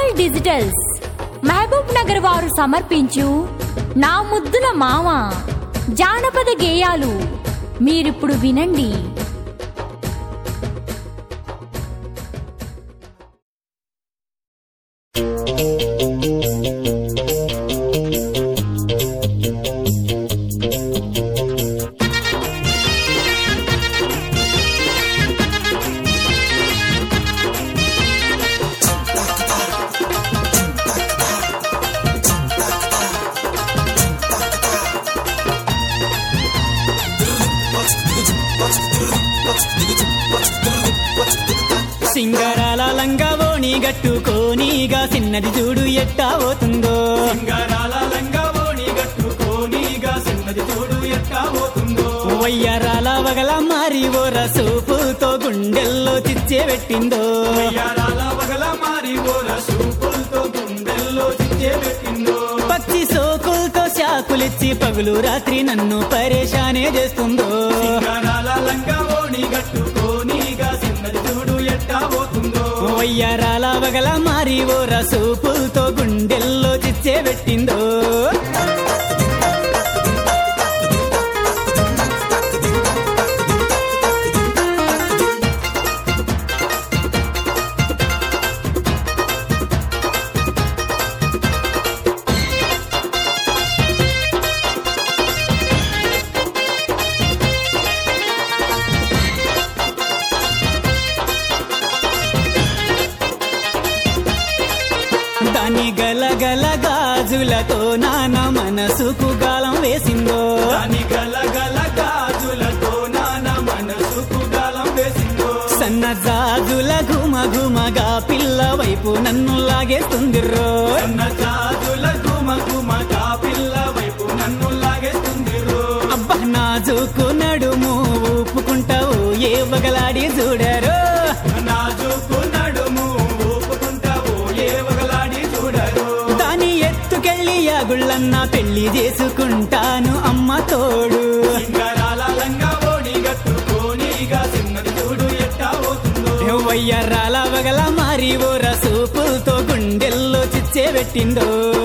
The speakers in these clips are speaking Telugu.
రాయల్ డిజిటల్స్ మహబూబ్ నగర్ వారు సమర్పించు నా ముద్దుల మామ జానపద గేయాలు మీరిప్పుడు వినండి సింగరాల లంగావోణి గట్టుకోనిగా చిన్నది చూడు ఎట్టా పోతుందో సింగారాల లంగావోణి గట్టుకోనిగా చిన్నది చూడు ఎట్టా పోతుందో వయ్యారాల వగల మారి ఓ రసూపుతో గుండెల్లో చిచ్చే పెట్టిందో వయ్యారాల వగల మారి ఓర సూపులతో గుండెల్లో చిచ్చే పెట్టిందో పచ్చి సోకులతో శాకులిచ్చి పగులు రాత్రి నన్ను పరేషానే చేస్తుందో సింగారాల లంగావోణి గట్టుకోనిగా చిన్నది చూడు ఎట్టా పోతుందో వయ్యారాల వగల మారి ఓ రసూపులతో గుండెల్లో చిచ్చే పెట్టిందో దాని గల గల గాజులతో నాన్న మనసుకు గాలం వేసిందో దాని గల గల గాజులతో నాన్న మనసుకు గాలం వేసిందో సన్న జాజుల ఘుమ ఘుమగా పిల్ల వైపు నన్ను లాగేస్తుందిర్రో సన్న జాజుల గుమ గుమగా పిల్ల వైపు నన్ను లాగేస్తుంది రో అబ్బా నాజుకు నడుము ఊపుకుంటావు ఏ వగలాడి చూడరు నాజుకు నడుము ఊపుకుంటావు ఏ వగలాడి చూడరు దాని ఎత్తుకెళ్ళి యాగుళ్ళన్న పెళ్లి చేసుకుంటాను అమ్మ తోడు సింగరాల లంగా ఓడి గట్టుకోనిగా చిన్నది చూడు ఎట్టా పోతుందో వయ్యర్రాల వగల మారి ఓ రసూపులతో గుండెల్లో చిచ్చే పెట్టిందో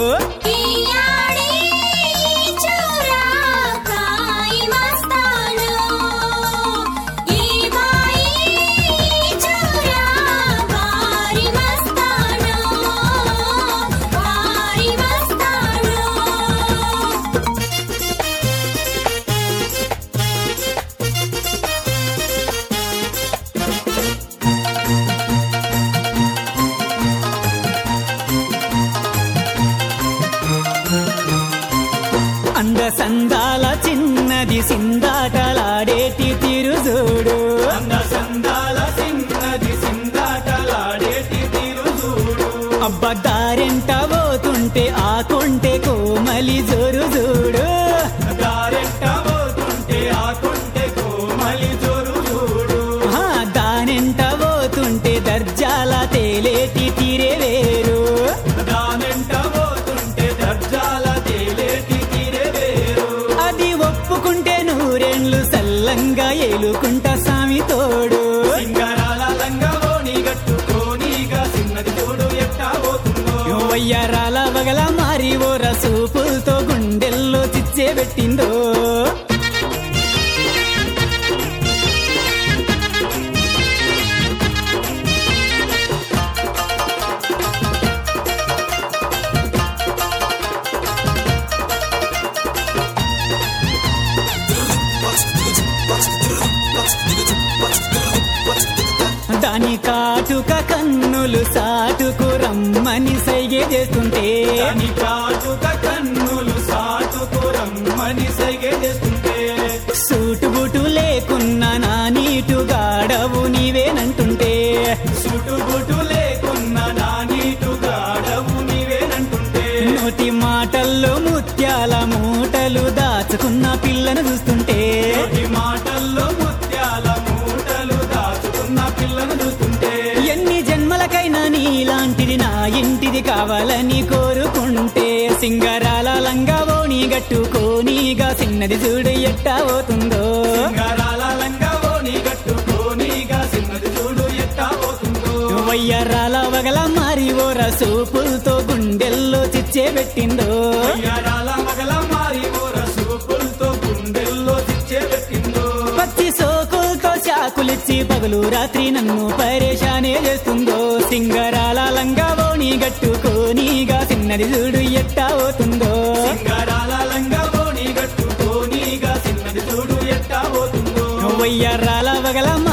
అంద సందాల చిన్నది సిందాటలాడేటి తిరుజూడు అంద సందాల చిన్నది సిందాటలాడేటి తీరు చూడు అబ్బదారెంట పోతుంటే ఆకుంటే కోమలి జోరు చూడు దారెట్ట పోతుంటే ఆకుంటే కోమలి జోరు చూడు ఆ, దానెంట పోతుంటే దర్జాల తేలేటి తీరే వేరు దానెంట పోతుంటే దర్జాల తేలేటి తీరే వేరు అది ఒప్పుకుంటే నూరేండ్లు సల్లంగా ఏలుకుంటా సామి తోడు సింగరాల లంగా ఓణి గట్టుకోనిగా చిన్నది చూడు ఎట్టా పోతుందో వయ్యారాల వగల మారి ఓ రసూపులతో గుండెల్లో చిచ్చే పెట్టిందో దాని కాటుక కన్నులు సాటుకు రమ్మని సైగే చేస్తుంటే దాని కాటుక కన్నులు సాటుకు రమ్మని సైగే చేస్తుంటే సూటు బుటు లేకున్నా నా నీటు గాడవు నీవేనంటుంటే సుటుబుటు లేకున్న నా నీటు గాడవు నీవేనంటుంటే నోటి మాటల్లో ముత్యాల మూటలు దాచుకున్న పిల్లను చూస్తుంటే నోటి మాటల్లో ముత్యాల మూటలు దాచుకున్న పిల్లను చూస్తుంటే ఎన్ని జన్మలకైనా నీలాంటిది నా ఇంటిది కావాలని కోరుకుంటే సింగరాల లంగావోని గట్టుకోనిగా చిన్నది చూడు ఎట్టా పోతుందో సింగారాల లంగా ఓని గట్టుకోనిగా చిన్నది చూడు ఎట్టా పోతుందో వయ్యరాల వగల మారి ఓ సూపులతో గుండెల్లో చిచ్చే పెట్టిందో వయ్యారాల మగల మారి ఓర సూపులతో గుండెల్లో చిచ్చే పెట్టిందో పచ్చి సోకులతో చాకులిచ్చి పగలు రాత్రి నన్ను పరేషానే చేస్తుందో సింగరాల లంగా ఓణి గట్టుకోనిగా చిన్నది చూడు ఎట్టా అవుతుందో సింగారాల లంగా ఓణి గట్టుకోనిగా చిన్నది చూడు ఎట్టా పోతుందో వయ్యారాల వగల